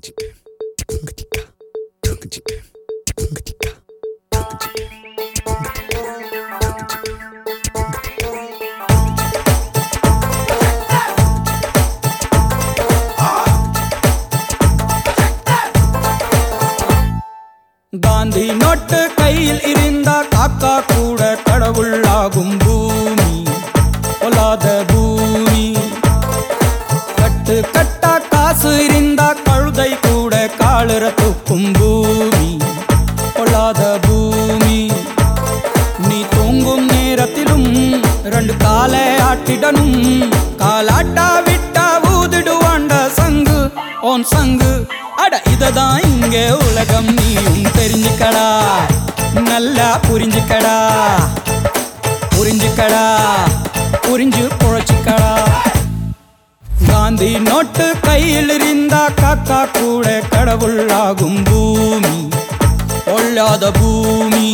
Gandhi note கையில் இருந்தா காக்கா கூட கடவுளாகும் பூமி பொல்லாத பூமி கட்டு கட்டா காசு இருந்தா கழுதை கூட காலுற தூக்கும் பூமி பொல்லாத பூமி நீ தூங்கும் நேரத்திலும் ரெண்டு காலை ஆட்டிடணும் காலாட்டா விட்டா ஊதிடுவாண்ட சங்கு ஓன் சங்கு அட இததான் இங்க உலகம் நீயும் தெரிஞ்சுக்கடா நல்லா புரிஞ்சுக்கடா புரிஞ்சுக்கடா புரிஞ்சு பொழைச்சிக்கடா காந்தி நோட்டு கையில் இருந்தா காக்கா கூட கடவுளாகும் பூமி பொல்லாத பூமி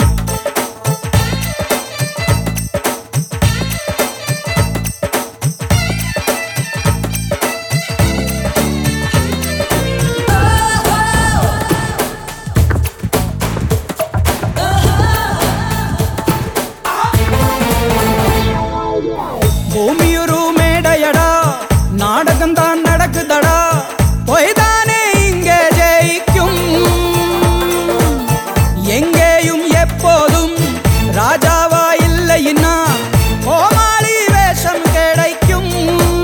பூமியொரு மேடையடா நாடகம் தான் நடக்குதடா பொய்தானே இங்கே ஜெயிக்கும் எங்கேயும் எப்போதும் ராஜாவா இல்லைன்னா கோமாளி வேஷம் கிடைக்கும்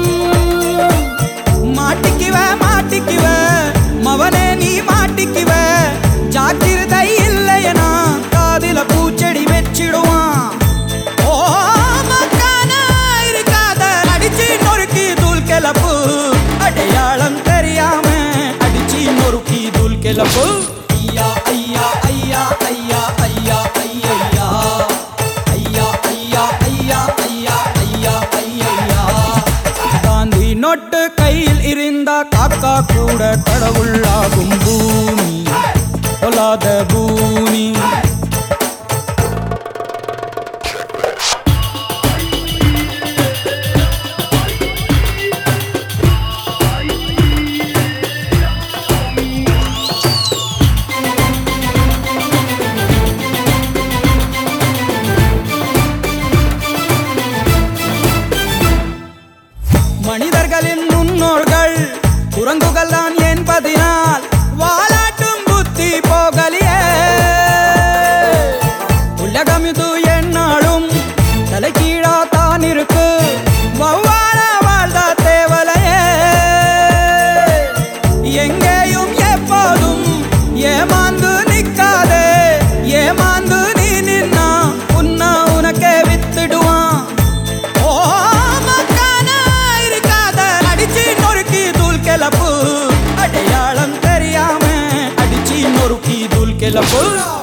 மாட்டிக்குவ மாட்டிக்குவ மவனே நீ மாட்டிக்குவ ஜாக்கிரதை இல்லையனா காதில பூச்செடி வச்சிடுவான் ஓ மக்கானா இருக்காத அடிச்சு நொறுக்கி தூள் கிளப்பு அடையாளம் தெரியாம அடிச்சு நொறுக்கி தூள் கிளப்பு ஐயா ஐயா ஐயா ஐயா ஐயா ஐயா ஐயா ஐயா ஐயா ஐயா ஐயா ஐயா காந்தி நோட்டு கையில் இருந்தா காக்கா கூட கடவுளாகும் பூமி பொல்லாத பூமி மனிதர்களின் முன்னோர்கள் குரங்குகள் தான் என்பதினால் வாலாட்டும் புத்தி போகலியே உலகம் இது என்னாலும் தலைகீழா தான் இருக்கு வௌவால வாழ்ந்தா தேவலையே எங்கேயும் எப்போதும் ஏமாந்து நிக்காதே ஏமாந்து நீ நின்னா உன்னா உனக்கே வித்துடுவான் ஓ மக்கானா இருக்காத அடிச்சு நொறுக்கி தூள் கிளப்பு அடையாளம் தெரியாம அடிச்சு நொறுக்கி தூள் கிளப்பு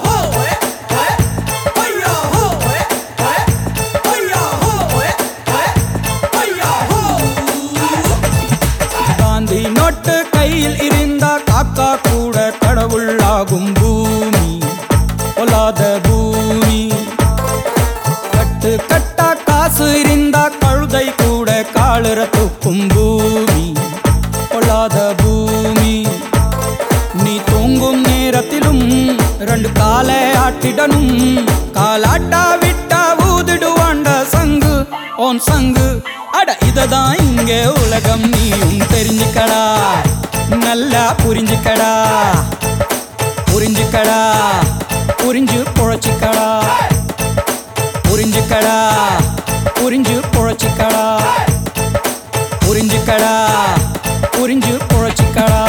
காந்தி நோட்டு கையில் இருந்தா காக்கா கூட கடவுளாகும் பூமி பொல்லாத பூமி கட்டு கட்டா காசு இருந்தா கழுதை கூட காலுற தூக்கும் பூமி பொல்லாத பூமி நீ தூங்கும் நேரத்திலும் ரெண்டு காலை ஆட்டிடணும் காலாட்டா விட்டா ஊதிடுவாண்ட சங்கு ஓன் சங்கு அட இததான் இங்க உலகம் நீயும் தெரிஞ்சுக்கடா நல்லா புரிஞ்சுக்கடா புரிஞ்சுக்கடா புரிஞ்சு பொழைச்சிக்கடா புரிஞ்சுக்கடா புரிஞ்சு பொழைச்சிக்கடா புரிஞ்சுக்கடா புரிஞ்சு பொழைச்சிக்கடா